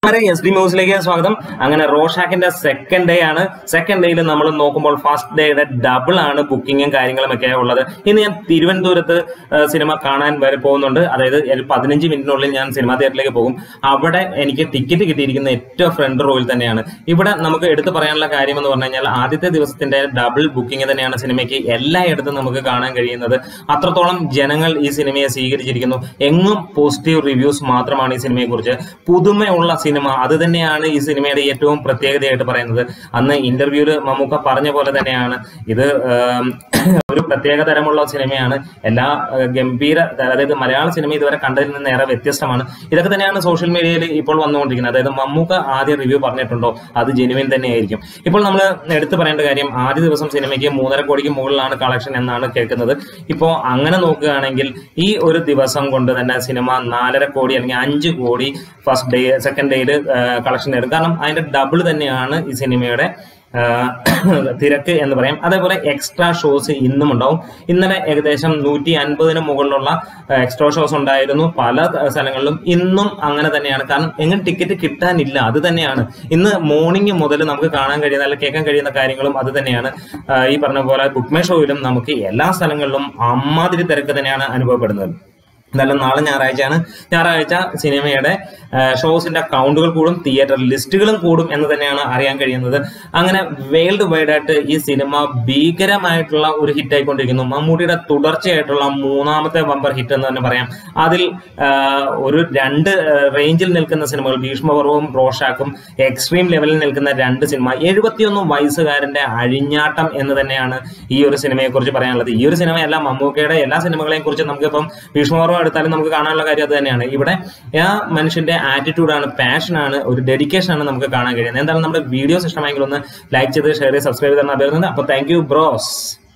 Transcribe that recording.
S D ന്യൂസിലേക്ക് സ്വാഗതം അങ്ങനെ റോഷാക്കിന്റെ സെക്കൻഡ് ഡേ ആണ് സെക്കൻഡ് ഡേയിൽ നമ്മൾ നോക്കുമ്പോൾ ഫസ്റ്റ് ഡേയുടെ ഡബിൾ ആണ് ബുക്കിങ്ങും കാര്യങ്ങളും ഒക്കെ ഉള്ളത് ഇന്ന് ഞാൻ തിരുവനന്തപുരത്ത് ആ, സിനിമ കാണാൻ വരെ പോകുന്നുണ്ട് അതായത് ഒരു പതിനഞ്ച് മിനിറ്റിനുള്ളിൽ ഞാൻ സിനിമാ തിയേറ്ററിലേക്ക് പോകും അവിടെ എനിക്ക് ടിക്കറ്റ് കിട്ടിയിരിക്കുന്ന ഏറ്റവും ഫ്രണ്ട് റോയിൽ തന്നെയാണ് ഇവിടെ നമുക്ക് എടുത്തു പറയാനുള്ള കാര്യം എന്ന് പറഞ്ഞു കഴിഞ്ഞാൽ ആദ്യത്തെ ദിവസത്തിന്റെ ഡബിൾ ബുക്കിംഗ് തന്നെയാണ് സിനിമയ്ക്ക് എല്ലായിടത്തും നമുക്ക് കാണാൻ കഴിയുന്നത് അത്രത്തോളം ജനങ്ങൾ ഈ സിനിമയെ സ്വീകരിച്ചിരിക്കുന്നു എങ്ങും പോസിറ്റീവ് റിവ്യൂസ് മാത്രമാണ് ഈ സിനിമയെ കുറിച്ച് പുതുമയുള്ള സിനിമ അത് തന്നെയാണ് ഈ സിനിമയുടെ ഏറ്റവും പ്രത്യേകതയായിട്ട് പറയുന്നത് അന്ന് ഇന്റർവ്യൂല് മമ്മൂക്ക പറഞ്ഞ പോലെ തന്നെയാണ് ഇത് ആം, ഒരു പ്രത്യേക തരമുള്ള സിനിമയാണ് എല്ലാ ആ, ഗംഭീര അതായത് മലയാള സിനിമ ഇതുവരെ കണ്ടതിൽ നിന്ന് ഏറെ വ്യത്യസ്തമാണ് ഇതൊക്കെ തന്നെയാണ് സോഷ്യൽ മീഡിയയിൽ ഇപ്പോൾ വന്നുകൊണ്ടിരിക്കുന്നത് അതായത് മമ്മൂക്ക ആദ്യം റിവ്യൂ പറഞ്ഞിട്ടുണ്ടോ അത് ജെനുവിൻ തന്നെയായിരിക്കും ഇപ്പോൾ നമ്മൾ എടുത്തു പറയേണ്ട കാര്യം ആദ്യ ദിവസം സിനിമയ്ക്ക് മൂന്നര കോടിക്ക് മുകളിലാണ് കളക്ഷൻ എന്നാണ് കേൾക്കുന്നത് ഇപ്പോൾ അങ്ങനെ നോക്കുകയാണെങ്കിൽ ഈ ഒരു ദിവസം കൊണ്ട് തന്നെ സിനിമ നാലര കോടി അല്ലെങ്കിൽ അഞ്ച് കോടി ഫസ്റ്റ് ഡേ സെക്കൻഡ് ഡേയിൽ കളക്ഷൻ നേടും കാരണം അതിന്റെ ഡബിൾ തന്നെയാണ് ഈ സിനിമയുടെ ആ, തിരക്ക് എന്ന് പറയാം അതേപോലെ എക്സ്ട്രാ ഷോസ് ഇന്നും ഉണ്ടാവും ഇന്നലെ ഏകദേശം നൂറ്റി അൻപതിന് മുകളിലുള്ള എക്സ്ട്രാ ഷോസ് ഉണ്ടായിരുന്നു പല സ്ഥലങ്ങളിലും ഇന്നും അങ്ങനെ തന്നെയാണ് കാരണം എങ്ങനെ ടിക്കറ്റ് കിട്ടാനില്ല അത് തന്നെയാണ് ഇന്ന് മോർണിംഗ് മുതൽ നമുക്ക് കാണാൻ കഴിയുന്ന അല്ലെങ്കിൽ കേൾക്കാൻ കഴിയുന്ന കാര്യങ്ങളും അത് തന്നെയാണ് ആ, ഈ പറഞ്ഞ പോലെ ബുക്ക് മൈ ഷോയിലും നമുക്ക് എല്ലാ സ്ഥലങ്ങളിലും അമ്മാതിരി തിരക്ക് തന്നെയാണ് അനുഭവപ്പെടുന്നത് എന്തായാലും നാളെ ഞായറാഴ്ചയാണ് ഞായറാഴ്ച സിനിമയുടെ ആ, ഷോസിന്റെ കൗണ്ടുകൾ കൂടും തിയേറ്റർ ലിസ്റ്റുകളും കൂടും എന്ന് തന്നെയാണ് അറിയാൻ കഴിയുന്നത് അങ്ങനെ വേൾഡ് വൈഡ് ആയിട്ട് ഈ സിനിമ ഭീകരമായിട്ടുള്ള ഒരു ഹിറ്റ് ആയിക്കൊണ്ടിരിക്കുന്നു മമ്മൂട്ടിയുടെ തുടർച്ചയായിട്ടുള്ള മൂന്നാമത്തെ ബമ്പർ ഹിറ്റ് എന്ന് തന്നെ പറയാം അതിൽ ആ, ഒരു രണ്ട് റേഞ്ചിൽ നിൽക്കുന്ന സിനിമകൾ ഭീഷ്മപർവവും റോഷാക്കും എക്സ്ട്രീം ലെവലിൽ നിൽക്കുന്ന രണ്ട് സിനിമ എഴുപത്തിയൊന്ന് വയസ്സുകാരന്റെ അഴിഞ്ഞാട്ടം എന്ന് തന്നെയാണ് ഈ ഒരു സിനിമയെ കുറിച്ച് പറയാനുള്ളത് ഈ ഒരു സിനിമയല്ല മമ്മൂക്കയുടെ എല്ലാ സിനിമകളെയും കുറിച്ച് നമുക്കിപ്പം ഭീഷ്മപർവം എടുത്താലും നമുക്ക് കാണാനുള്ള കാര്യം അത് തന്നെയാണ് ഇവിടെ ആ മനുഷ്യന്റെ ആറ്റിറ്റ്യൂഡാണ് പാഷനാണ് ഒരു ഡെഡിക്കേഷൻ ആണ് നമുക്ക് കാണാൻ കഴിയുന്നത് എന്തായാലും നമ്മുടെ വീഡിയോസ് ഇഷ്ടമായെങ്കിൽ ഒന്ന് ലൈക്ക് ചെയ്ത് ഷെയർ ചെയ്ത് സബ്സ്ക്രൈബ് ചെയ്തെന്ന് അഭ്യർത്ഥന അപ്പോൾ താങ്ക് യു ബ്രോസ്